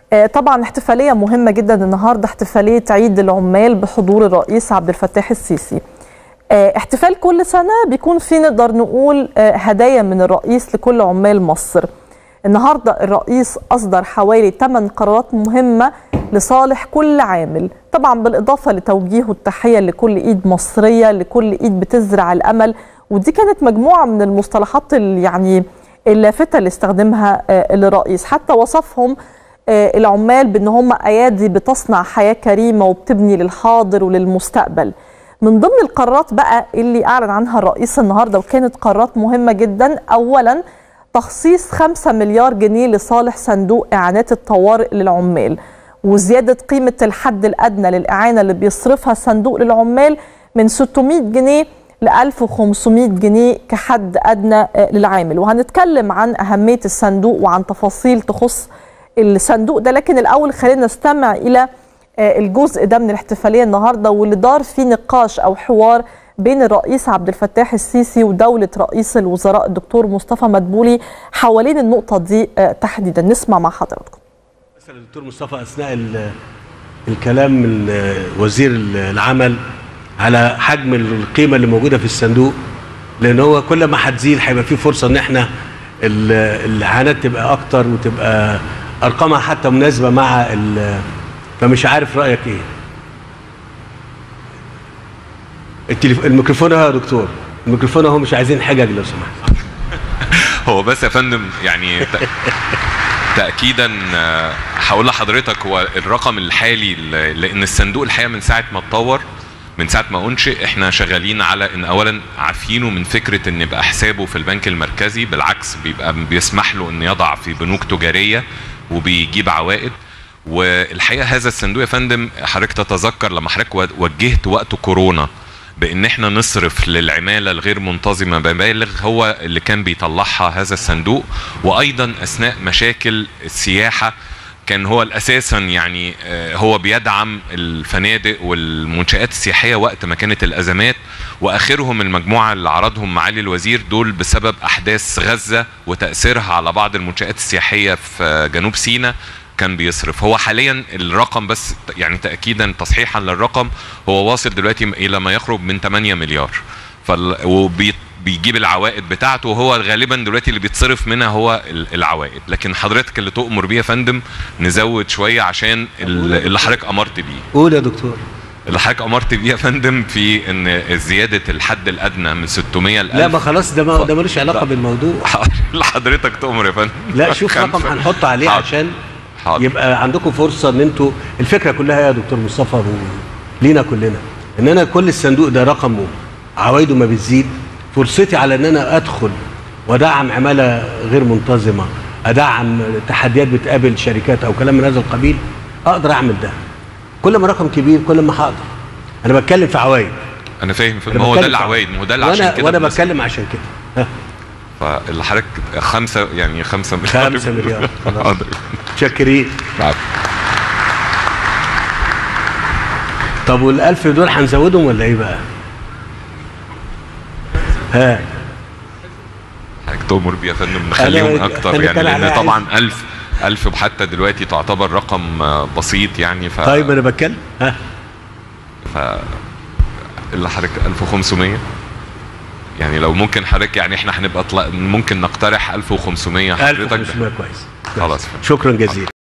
آه، طبعا احتفاليه مهمه جدا النهارده احتفاليه عيد العمال بحضور الرئيس عبد الفتاح السيسي آه، احتفال كل سنه بيكون فيه نقدر نقول آه، هدايا من الرئيس لكل عمال مصر النهارده الرئيس اصدر حوالي 8 قرارات مهمه لصالح كل عامل طبعا بالاضافه لتوجيهه التحيه لكل ايد مصريه لكل ايد بتزرع الامل ودي كانت مجموعه من المصطلحات اللي يعني اللافته اللي استخدمها آه، الرئيس حتى وصفهم آه، العمال بان هم ايادي بتصنع حياه كريمه وبتبني للحاضر وللمستقبل من ضمن القرارات بقى اللي اعلن عنها الرئيس النهارده وكانت قرارات مهمه جدا اولا تخصيص 5 مليار جنيه لصالح صندوق اعانات الطوارئ للعمال وزياده قيمه الحد الادنى للاعانه اللي بيصرفها الصندوق للعمال من 600 جنيه ل 1500 جنيه كحد ادنى آه، للعامل وهنتكلم عن اهميه الصندوق وعن تفاصيل تخص الصندوق ده لكن الاول خلينا نستمع الى آه، الجزء ده من الاحتفاليه النهارده واللي دار فيه نقاش او حوار بين الرئيس عبد الفتاح السيسي ودوله رئيس الوزراء الدكتور مصطفى مدبولي حوالين النقطه دي آه، تحديدا نسمع مع حضراتكم مثلا الدكتور مصطفى اثناء ال- الكلام من وزير العمل على حجم القيمه اللي موجوده في الصندوق لان هو كل ما هتزيد هيبقى في فرصه ان احنا ال- الاعانات تبقى اكتر وتبقى ارقامها حتى مناسبه مع ال- فمش عارف رايك ايه التليف... الميكروفون اهو يا دكتور الميكروفون اهو مش عايزين حجج لو سمحت هو بس يا فندم يعني ت- تاكيدا آه، هقول لحضرتك هو الرقم الحالي ل- لان الصندوق الحقيقه من ساعه ما اتطور من ساعه ما انشئ احنا شغالين على ان اولا عارفينه من فكره ان يبقى حسابه في البنك المركزي بالعكس بيبقى بيسمح له ان يضع في بنوك تجاريه وبيجيب عوائد والحقيقه هذا الصندوق يا فندم حضرتك تتذكر لما حضرتك وجهت وقت كورونا بان احنا نصرف للعماله الغير منتظمه مبالغ هو اللي كان بيطلعها هذا الصندوق وايضا اثناء مشاكل السياحه كان هو اساسا يعني آه، هو بيدعم الفنادق والمنشات السياحيه وقت ما كانت الازمات واخرهم المجموعه اللي عرضهم معالي الوزير دول بسبب احداث غزه وتاثيرها على بعض المنشات السياحيه في جنوب سيناء كان بيصرف هو حاليا الرقم بس يعني تاكيدا تصحيحا للرقم هو واصل دلوقتي الى ما يقرب من 8 مليار فال وبي بيجيب العوائد بتاعته وهو غالبا دلوقتي اللي بيتصرف منها هو ال- العوائد لكن حضرتك اللي تؤمر بيه يا فندم نزود شويه عشان ال- اللي حضرتك امرت بيه قول يا دكتور اللي حضرتك امرت بيه يا فندم في ان زياده الحد الادنى من 600 ل لا ما 1000 خلاص ده ما ده ملوش علاقه لا. بالموضوع اللي حضرتك تؤمر يا فندم لا شوف خمسة. رقم هنحط عليه حاضر. عشان حاضر. يبقى عندكم فرصه ان انتوا الفكره كلها يا دكتور مصطفى و- لينا كلنا ان انا كل الصندوق ده رقمه عوايده ما بتزيد فرصتي على ان انا ادخل وادعم عماله غير منتظمه ادعم تحديات بتقابل شركات او كلام من هذا القبيل اقدر اعمل ده كل ما رقم كبير كل ما هقدر انا بتكلم في عوايد انا فاهم يا فندم أنا هو ده بتكلم في العوايد ما هو ده اللي وانا عشان كده وانا بنصرف. بتكلم عشان كده ها، فاللي حضرتك خمسة يعني خمسة مليار خمسة مليار خلاص حاضر متشكرين بعد. طب والألف دول هنزودهم ولا ايه بقى؟ ها حضرتك تؤمر بيه يا فندم نخليهم أنا- اكتر أنا يعني كان عليا لان عايز- طبعا 1000 1000 حتى دلوقتي تعتبر رقم آه، بسيط يعني ف طيب انا بتكلم ها ف اللي حضرتك 1500 يعني لو ممكن حضرتك يعني احنا هنبقى طلع ممكن نقترح 1500 حضرتك 1500 كويس خلاص شكرا جزيلا